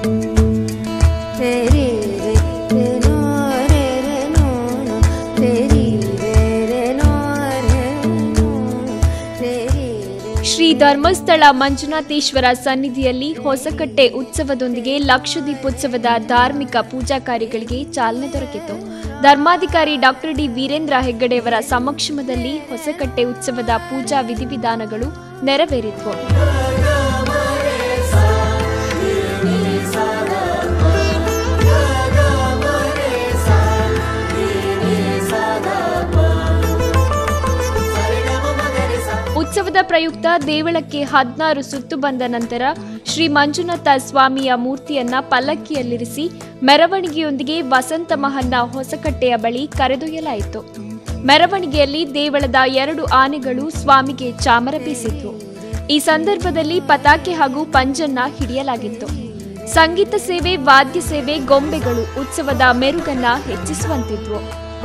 ಶ್ರೀ ಧರ್ಮಸ್ಥಳ ಮಂಜುನಾಥೇಶ್ವರ ಸನ್ನಿಧಿಯಲ್ಲಿ ಹೊಸಕಟ್ಟೆ ಉತ್ಸವದೊಂದಿಗೆ ಲಕ್ಷದೀಪೋತ್ಸವದ ಧಾರ್ಮಿಕ ಪೂಜಾ ಕಾರ್ಯಗಳಿಗೆ ಚಾಲನೆ ದೊರಕಿತು ಧರ್ಮಾಧಿಕಾರಿ ಡಾಕ್ಟರ್ ಡಿ ವೀರೇಂದ್ರ ಹೆಗ್ಗಡೆಯವರ ಸಮಕ್ಷಮದಲ್ಲಿ ಹೊಸಕಟ್ಟೆ ಉತ್ಸವದ ಪೂಜಾ ವಿಧಿವಿಧಾನಗಳು ನೆರವೇರಿದ್ವು ಉತ್ಸವದ ಪ್ರಯುಕ್ತ ದೇವಳಕ್ಕೆ ಹದಿನಾರು ಸುತ್ತು ಬಂದ ನಂತರ ಶ್ರೀ ಮಂಜುನಾಥ ಸ್ವಾಮಿಯ ಮೂರ್ತಿಯನ್ನ ಪಲ್ಲಕ್ಕಿಯಲ್ಲಿರಿಸಿ ಮೆರವಣಿಗೆಯೊಂದಿಗೆ ವಸಂತ ಮಹಲ್ನ ಹೊಸಕಟ್ಟೆಯ ಬಳಿ ಕರೆದೊಯ್ಯಲಾಯಿತು ಮೆರವಣಿಗೆಯಲ್ಲಿ ದೇವಳದ ಎರಡು ಆನೆಗಳು ಸ್ವಾಮಿಗೆ ಚಾಮರ ಬೀಸಿದ್ವು ಈ ಸಂದರ್ಭದಲ್ಲಿ ಪತಾಕೆ ಹಾಗೂ ಪಂಜನ್ನ ಹಿಡಿಯಲಾಗಿತ್ತು ಸಂಗೀತ ಸೇವೆ ವಾದ್ಯ ಸೇವೆ ಗೊಂಬೆಗಳು ಉತ್ಸವದ ಮೆರುಗನ್ನ ಹೆಚ್ಚಿಸುವಂತಿದ್ವು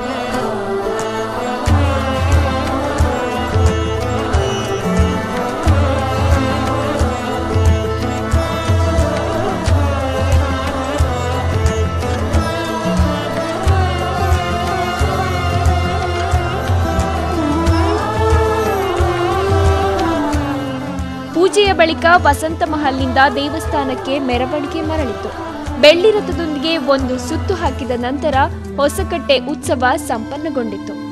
ಪೂಜೆಯ ಬಳಿಕ ವಸಂತ ಮಹಲ್ನಿಂದ ದೇವಸ್ಥಾನಕ್ಕೆ ಮೆರವಣಿಗೆ ಮರಳಿತು ಬೆಳ್ಳಿ ರಥದೊಂದಿಗೆ ಒಂದು ಸುತ್ತು ಹಾಕಿದ ನಂತರ ಹೊಸಕಟ್ಟೆ ಉತ್ಸವ ಸಂಪನ್ನಗೊಂಡಿತು